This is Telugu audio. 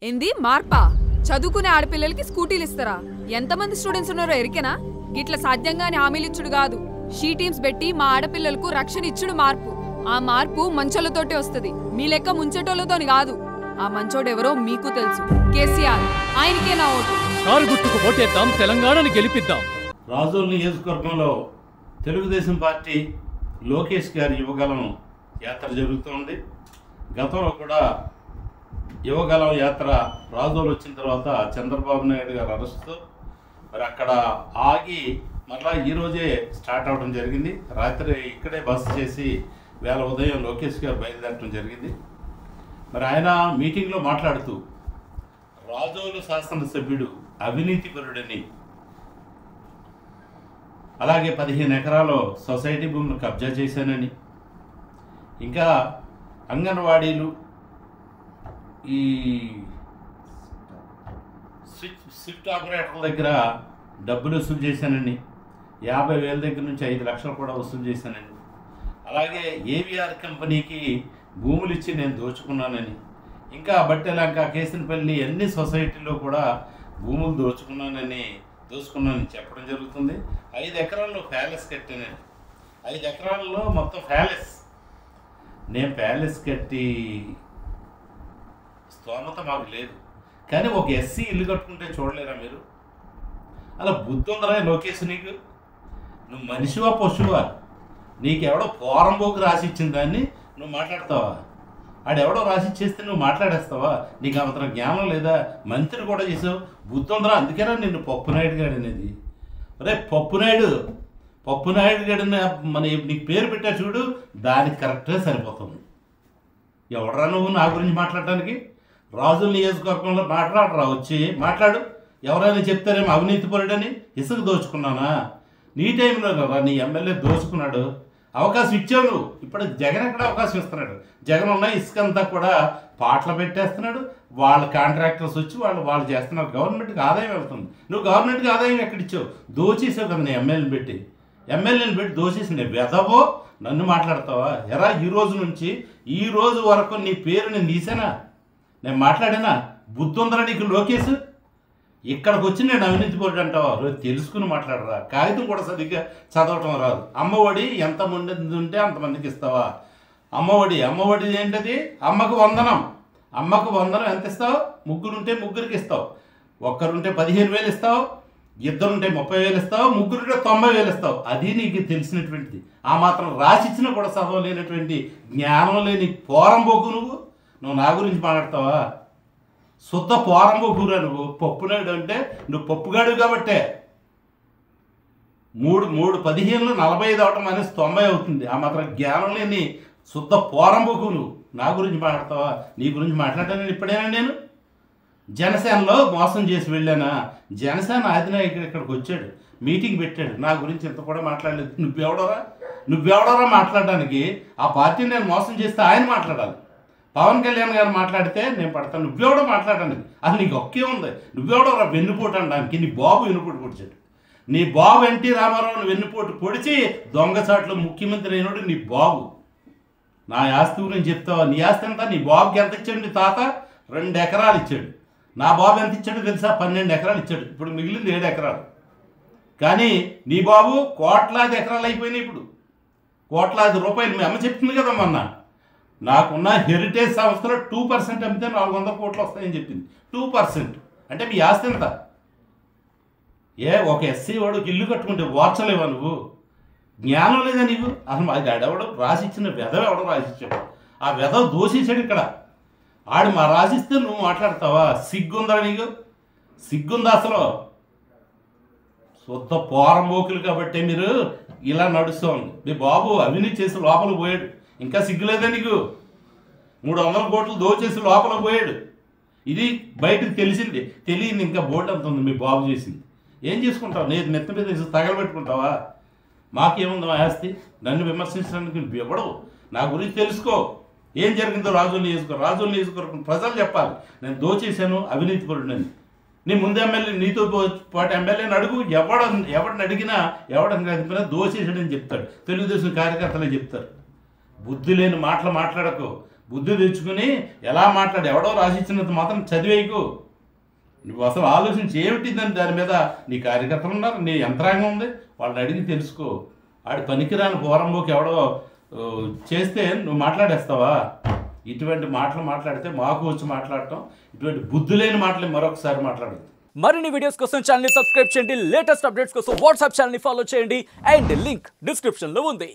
ఏంది మార్పా చదువుకునే ఆడపిల్లలకి స్కూటీలు ఇస్తారా ఎంతమంది స్టూడెంట్స్ ఉన్నారో ఎరికేనా గిట్ల సాధ్యంగానే హామీలు ఇచ్చుడు కాదు షీ టీమ్స్ పెట్టి మా ఆడపిల్లలకు రక్షణ ఇచ్చుడు మార్పు ఆ మార్పు మంచోళ్ళతోటే వస్తది మీ లెక్క ముంచెటోళ్ళతోని కాదు ఆ మంచోడెవరో మీకు తెలుసు కేసీఆర్ ఆయనకే నా ఓటు కారు గుర్తుకు ఓటేద్దాం తెలంగాణని గెలిపిద్దాం రాజోల్ నియోజకవర్గంలో తెలుగుదేశం పార్టీ లోకేష్ గారి యువగలం యాత్ర జరుగుతోంది గతంలో కూడా యువగలం యాత్ర రాజోలు వచ్చిన తర్వాత చంద్రబాబు నాయుడు గారు అరెస్ట్తో మరి అక్కడ ఆగి మరలా ఈరోజే స్టార్ట్ అవ్వడం జరిగింది రాత్రి ఇక్కడే బస చేసి వేళ ఉదయం లోకేష్ గారు బయలుదేరడం జరిగింది మరి ఆయన మీటింగ్లో మాట్లాడుతూ రాజోలు శాసనసభ్యుడు అవినీతిపరుడని అలాగే పదిహేను ఎకరాలు సొసైటీ భూములు కబ్జా చేశానని ఇంకా అంగన్వాడీలు ఈ స్విచ్ స్విఫ్ట్ ఆపరేటర్ల దగ్గర డబ్బులు వసూలు చేశానని యాభై వేల దగ్గర నుంచి ఐదు లక్షలు కూడా వసూలు చేశానని అలాగే ఏవిఆర్ కంపెనీకి భూములు ఇచ్చి నేను దోచుకున్నానని ఇంకా బట్టెలంక కేసినపల్లి అన్ని సొసైటీలో కూడా భూములు దోచుకున్నానని దోచుకున్నానని చెప్పడం జరుగుతుంది ఐదు ఎకరాల్లో ప్యాలెస్ కట్టానని ఐదు ఎకరాల్లో మొత్తం ప్యాలెస్ నేను ప్యాలెస్ కట్టి స్తోమత మాకు లేదు కానీ ఒక ఎస్సీ ఇల్లు కట్టుకుంటే చూడలేరా మీరు అలా బుద్ధి ఉందరా లోకేష్ నీకు నువ్వు మనిషివా పశువా నీకెవడో పోరంబోకు రాసి ఇచ్చిన దాన్ని నువ్వు మాట్లాడతావా ఆడెవడో రాసి ఇచ్చేస్తే నువ్వు మాట్లాడేస్తావా నీకు అంత జ్ఞానం లేదా మంత్రి కూడా చేసావు బుద్ధి ఉందరా అందుకేనా నిన్ను పప్పునాయుడు గాడు అనేది రే పప్పునాయుడు పప్పునాయుడు గాడిని మన నీకు పేరు పెట్టా చూడు దానికి కరెక్ట్గా సరిపోతుంది ఎవడరా నువ్వు నా గురించి మాట్లాడటానికి రాజుల నియోజకవర్గంలో మాట్లాడరా వచ్చి మాట్లాడు ఎవరైనా చెప్తారేమో అవినీతి పరుడని ఇసుక దోచుకున్నానా నీ టైంలో రా నీ ఎమ్మెల్యే దోచుకున్నాడు అవకాశం ఇచ్చావు నువ్వు ఇప్పుడు జగన్ ఎక్కడ అవకాశం ఇస్తున్నాడు జగన్ ఉన్న ఇసుక అంతా కూడా పాటలు పెట్టేస్తున్నాడు వాళ్ళ కాంట్రాక్టర్స్ వచ్చి వాళ్ళు వాళ్ళు చేస్తున్నారు గవర్నమెంట్కి ఆదాయం వెళ్తుంది నువ్వు గవర్నమెంట్కి ఆదాయం ఎక్కడిచ్చావు దోచేసావు కదా నీ ఎమ్మెల్యేని పెట్టి ఎమ్మెల్యేని పెట్టి దోచేసింది వెదవో నన్ను మాట్లాడతావా ఎరా ఈ రోజు నుంచి ఈ రోజు వరకు నీ పేరు నేను తీసానా నేను మాట్లాడానా బుద్ధి ఉందరా నీకు లోకేష్ ఇక్కడికి వచ్చి నేను అవినీతి పరుడు అంటావా రోజు తెలుసుకుని మాట్లాడరా కాగితం కూడా సరిగ్గా చదవటం రాదు అమ్మఒడి ఎంతమంది ఉంటే అంతమందికి ఇస్తావా అమ్మఒడి అమ్మఒడి ఏంటది అమ్మకు వందనం అమ్మకు వందనం ఎంత ఇస్తావు ముగ్గురుంటే ముగ్గురికి ఇస్తావు ఒక్కరుంటే పదిహేను వేలు ఇస్తావు ఇద్దరుంటే ముప్పై వేలు ఇస్తావు ముగ్గురుంటే తొంభై వేలు ఇస్తావు అది నీకు తెలిసినటువంటిది ఆ మాత్రం రాసిచ్చినా కూడా చదవలేనటువంటి జ్ఞానం లేని పోరంబోకు నువ్వు నువ్వు నా గురించి మాట్లాడతావా శుద్ధ పోరంబోకురా నువ్వు పప్పునాయుడు అంటే నువ్వు పప్పుగాడు కాబట్టే మూడు మూడు పదిహేనులో నలభై ఐదు అవటం అనేసి తొంభై అవుతుంది ఆ మాత్రం జ్ఞానం లేని శుద్ధ పోరంబోకు నువ్వు నా గురించి మాట్లాడతావా నీ గురించి మాట్లాడాను ఇప్పుడేనా నేను జనసేనలో మోసం చేసి వెళ్ళానా జనసేన అధినాయకుడు ఇక్కడికి వచ్చాడు మీటింగ్ పెట్టాడు నా గురించి ఇంత కూడా మాట్లాడలేదు నువ్వెవడరా నువ్వెవడరా మాట్లాడడానికి ఆ పార్టీని నేను మోసం చేస్తే ఆయన మాట్లాడాలి పవన్ కళ్యాణ్ గారు మాట్లాడితే నేను పడతాను నువ్వెవడో మాట్లాడడానికి అసలు నీకు ఒకే ఉంది నువ్వెవడో వెన్నుపోటు అనడానికి నీ బాబు వెన్నుపోటు పొడిచాడు నీ బాబు ఎన్టీ రామారావుని వెన్నుపోటు పొడిచి దొంగచాట్లు ముఖ్యమంత్రి అయినోడు నీ బాబు నా ఆస్తి గురించి చెప్తావా నీ ఆస్తి ఎంత నీ బాబుకి ఎంత ఇచ్చాడు నీ తాత రెండు ఎకరాలు ఇచ్చాడు నా బాబు ఎంత ఇచ్చాడో తెలుసా పన్నెండు ఎకరాలు ఇచ్చాడు ఇప్పుడు మిగిలింది ఏడు ఎకరాలు కానీ నీ బాబు కోట్లాది ఎకరాలు అయిపోయినాయి ఇప్పుడు కోట్లాది రూపాయలు మీ అమ్మ చెప్తుంది కదా మొన్న నాకున్న హెరిటేజ్ సంస్థలో టూ పర్సెంట్ అమ్మితే నాలుగు వందల కోట్లు వస్తాయని చెప్పింది టూ పర్సెంట్ అంటే మీ ఆస్తి ఎంత ఏ ఒక ఎస్సీ వాడు ఇల్లు కట్టుకుంటే ఓర్చలేవా నువ్వు జ్ఞానం లేదా నీకు అసలు అది ఆడెవడు రాసిచ్చిన వెధవ ఎవడో రాసిచ్చాడు ఆ వెధవ దోషించాడు ఇక్కడ ఆడు మా రాసిస్తే నువ్వు మాట్లాడతావా సిగ్గుందా నీకు సిగ్గుందా అసలు శుద్ధ పోరంబోకులు కాబట్టి మీరు ఇలా నడుస్తోంది మీ బాబు అవినీతి చేసి లోపల పోయాడు ఇంకా సిగ్గులేదా నీకు మూడు వందల కోట్లు దోచేసి లోపల పోయాడు ఇది బయటకు తెలిసింది తెలియదు ఇంకా బోర్డు అంత ఉంది మీ బాబు చేసింది ఏం చేసుకుంటావు నేను నెత్తి మీద వేసి తగలబెట్టుకుంటావా మాకేముందో ఆస్తి నన్ను విమర్శించడానికి నువ్వు ఎవడవు నా గురించి తెలుసుకో ఏం జరిగిందో రాజులు నియోజకవర్గం రాజుల నియోజకవర్గం ప్రజలు చెప్పాలి నేను దోచేశాను అవినీతి పరుడని నీ ముందు ఎమ్మెల్యే నీతో పో- పాటు ఎమ్మెల్యేని అడుగు ఎవడ ఎవడిని అడిగినా ఎవడని అడిగినా దోచేసాడని చెప్తాడు తెలుగుదేశం కార్యకర్తలే చెప్తారు బుద్ధి లేని మాటలు మాట్లాడకు బుద్ధి తెచ్చుకుని ఎలా మాట్లాడు ఎవడో రాసిచ్చినంత మాత్రం చదివేయకు నువ్వు అసలు ఆలోచించి ఏమిటి దాని దాని మీద నీ కార్యకర్తలు ఉన్నారు నీ యంత్రాంగం ఉంది వాళ్ళని అడిగి తెలుసుకో ఆడి పనికిరాని పోరంబోకి ఎవడో ఆ, చేస్తే నువ్వు మాట్లాడేస్తావా ఇటువంటి మాటలు మాట్లాడితే మాకు వచ్చి మాట్లాడటం ఇటువంటి బుద్ధి లేని మాటలు మరొకసారి మాట్లాడదు మరిన్ని వీడియోస్ కోసం ఛానల్ సబ్స్క్రైబ్ చేయండి లేటెస్ట్ అప్డేట్స్ కోసం వాట్సాప్ ఛానల్ ఫాలో చేయండి అండ్ లింక్ డిస్క్రిప్షన్ లో ఉంది